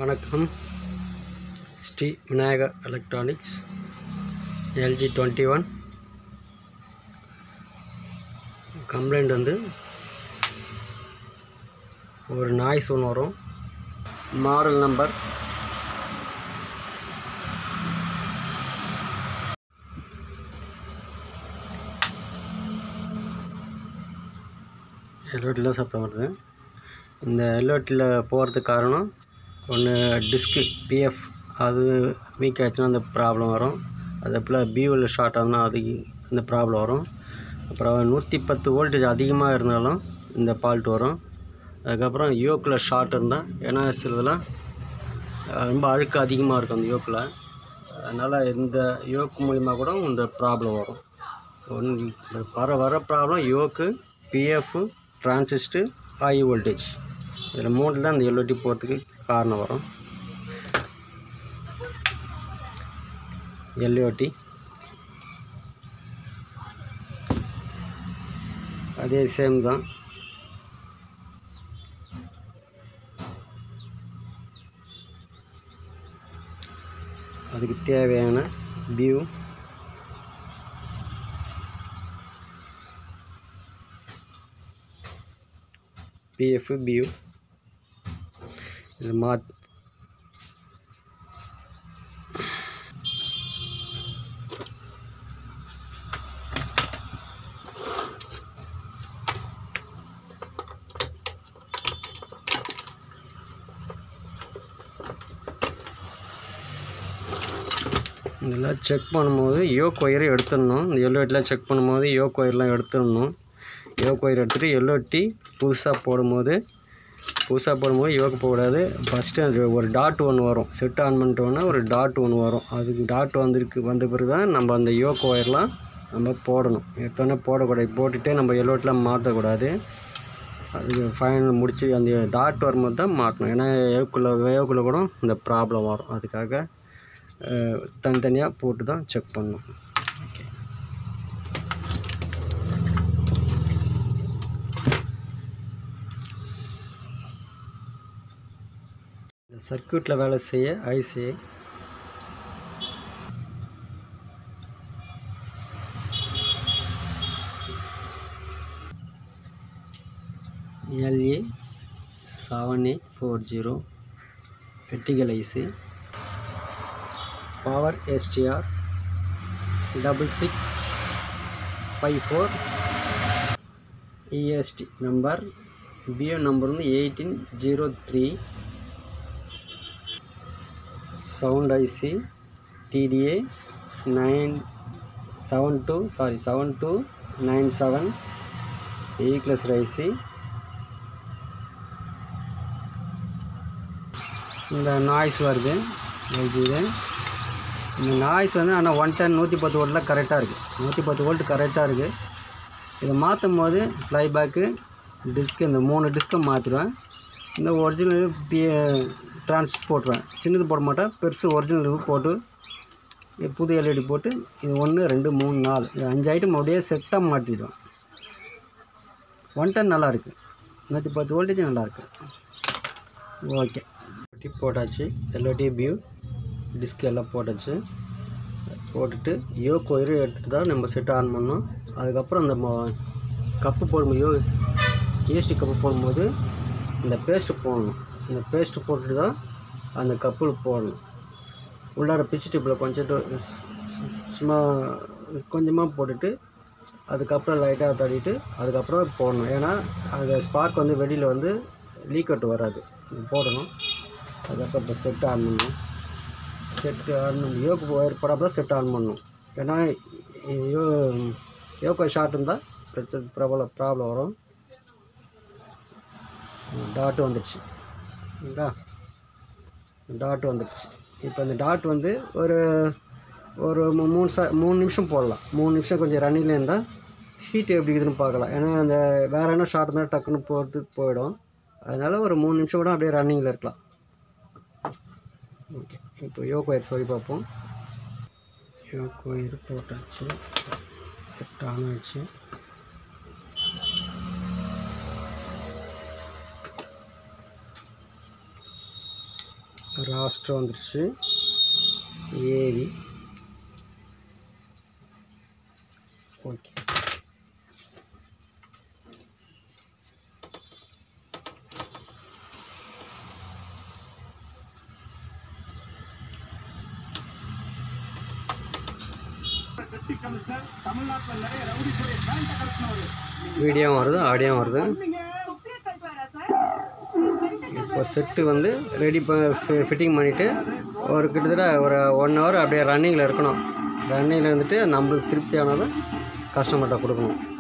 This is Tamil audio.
வணக்கம் Sri Vinayaka electronics LG twenty one complaint வந்து ஒரு நாய்ஸ் ஒன்று வரும் மாடல் நம்பர் எல்ஓட்டியில் சத்தம் வருது இந்த எல்ஓட்டியில் போகிறதுக்கு காரணம் ஒன்று டிஸ்க்கு பிஎஃப் அது வீக் ஆச்சுன்னா அந்த ப்ராப்ளம் வரும் அதே போல் பியூவில் ஷார்ட் ஆகுதுன்னா அதுக்கு இந்த ப்ராப்ளம் வரும் அப்புறம் நூற்றி பத்து வோல்டேஜ் அதிகமாக இருந்தாலும் இந்த ஃபால்ட் வரும் அதுக்கப்புறம் யோக்கில் ஷார்ட் இருந்தால் ஏன்னா சிலதெல்லாம் அஹ், ரொம்ப அழுக்கு அதிகமாக இருக்கும் அந்த யோக்கில் அதனால் இந்த யோக்கு மூலிமா கூட இந்த ப்ராப்ளம் வரும் ஒன்று வர வர problem yoke PF transistor high voltage இதில் மூணில் தான் இந்த எல்ஓடி போகிறதுக்கு காரணம் வரும் எல்ஓடி அதே சேம் தான் அதுக்கு தேவையான வியூ பிஎஃப் பியூ இது மா இதெல்லாம் செக் பண்ணும்போது யோக் ஒயரை எடுத்துடணும் இந்த எல்ஓட்டிலாம் செக் பண்ணும்போது யோக் ஒயர்லாம் எடுத்துடணும் யோக் ஒயர் எடுத்துகிட்டு எல்ஓடி புதுசாக போடும்போது புதுசாக போடும்போது யோக்கு போடாது ஃபஸ்ட்டு அது ஒரு டாட் ஒன்று வரும் செட் ஆன் பண்ணிட்டோன்னா ஒரு டாட் ஒன்று வரும் அதுக்கு டாட் வந்திருக்கு வந்த பிறகு தான் நம்ம அந்த யோக் ஒயர்லாம் நம்ம போடணும் எடுத்தோன்னே போடக்கூடாது போட்டுகிட்டே நம்ம எல்ஓட்டிலாம் மாற்றக்கூடாது அதுக்கு ஃபைனல் முடிச்சு அந்த டாட் வரும்போது தான் மாட்டணும் ஏன்னா ஏவுக்குள்ளே வேவுக்குள்ளே கூட இந்த ப்ராப்ளம் வரும் அதுக்காக அஹ், தனித்தனியாக போட்டு தான் செக் பண்ணணும் ஓகே இந்த சர்க்யூட்டில் வேலை செய்ய IC LA seven eight four zero vertical IC power STR double six five four EST number PO number வந்து eighteen zero three sound IC TDA nine seven two sorry seven two nine seven இ கிளஸ் ஐசி இந்த நாய்ஸ் வருது எல்ஜியில் இந்த நாய்ஸ் வந்து ஆனால் ஒன் டென் நூற்றி பத்து வோல்ட்டில் கரெக்டாக இருக்குது நூற்றி பத்து வோல்ட் கரெக்டாக இருக்குது இதை மாற்றும் போது ஃப்ளைபேக்கு டிஸ்க் இந்த மூணு டிஸ்க்கை மாற்றிடுவேன் இந்த ஒரிஜினல் பி டிரான்சிஸ் போட்டுருவேன் சின்னது போட மாட்டேன் பெருசு ஒரிஜினல் போட்டு இது புது எல்இடி போட்டு இது ஒன்று ரெண்டு மூணு நாலு இது அஞ்சு ஐட்டம் அப்படியே செட்டாக மாற்றிடுவேன் ஒன் டென் நல்லாயிருக்கு நூற்றி பத்து வோல்டேஜ் நல்லாயிருக்கு ஓகே டிப் போட்டாச்சு எல்ஓடி வியூ டிஸ்க் எல்லாம் போட்டாச்சு போட்டுட்டு யோக் ஒயரு எடுத்துகிட்டு தான் நம்ம செட் ஆன் பண்ணோம் அதுக்கப்புறம் அந்த ம- கப்பு போடும்போது யோ ஏஸ்டி கப்பு போடும்போது இந்த பேஸ்ட்டு போடணும் இந்த பேஸ்ட்டு போட்டுட்டு தான் அந்த கப்பில் போடணும் உள்ளார பிச்சு டிப்பில் கொஞ்சம் ஸ்- ஸ்- சும்மா கொஞ்சமாக போட்டுட்டு அதுக்கப்புறம் லைட்டாக தட்டிட்டு அதுக்கப்புறம் போடணும் ஏன்னா அந்த ஸ்பார்க் வந்து வெளியில் வந்து லீக் அவுட் வராது இது போடணும் அதுக்கப்புறம் இப்போ செட் ஆன் பண்ணணும் செட்டு ஆன் பண்ணி யோக்கு ஒயர் படாமல் தான் செட் ஆன் பண்ணணும் ஏன்னா யோ யோக்கோ ஷார்ட் இருந்தால் பிரச்சனை ப்ராப்ளம் ப்ராப்ளம் வரும் டாட்டு வந்துடுச்சு சரிங்களா டாட் வந்துடுச்சு இப்போ இந்த டாட் வந்து ஒரு ஒரு மூ- மூணு ச மூணு நிமிஷம் போடலாம் மூணு நிமிஷம் கொஞ்சம் ரன்னிங்கில் இருந்தால் ஹீட் எப்படி இருக்குதுன்னு பார்க்கலாம் ஏன்னா அந்த வேறு என்ன ஷார்ட் இருந்தால் டக்குன்னு போகிறது போயிடும் அதனால் ஒரு மூணு நிமிஷம் கூட அப்படியே ரன்னிங்கில் இருக்கலாம் ஓகே இப்போ யோக் ஒயர் சொல்லி பார்ப்போம் யோக் ஒயர் போட்டாச்சு செட் ஆன் ஆச்சு ராஸ்டர் வந்துடுச்சு ஏவி ஓகே வீடியோ வருது ஆடியோ வருது இப்போ செட்டு வந்து ரெடி ப ஃபிட்டிங் பண்ணிவிட்டு ஒரு கிட்டத்தட்ட ஒரு ஒன் ஹவர் அப்படியே ரன்னிங்கில் இருக்கணும் ரன்னிங்கில் இருந்துட்டு நம்மளுக்கு திருப்தியானதை கஸ்டமர்கிட்ட கொடுக்கணும்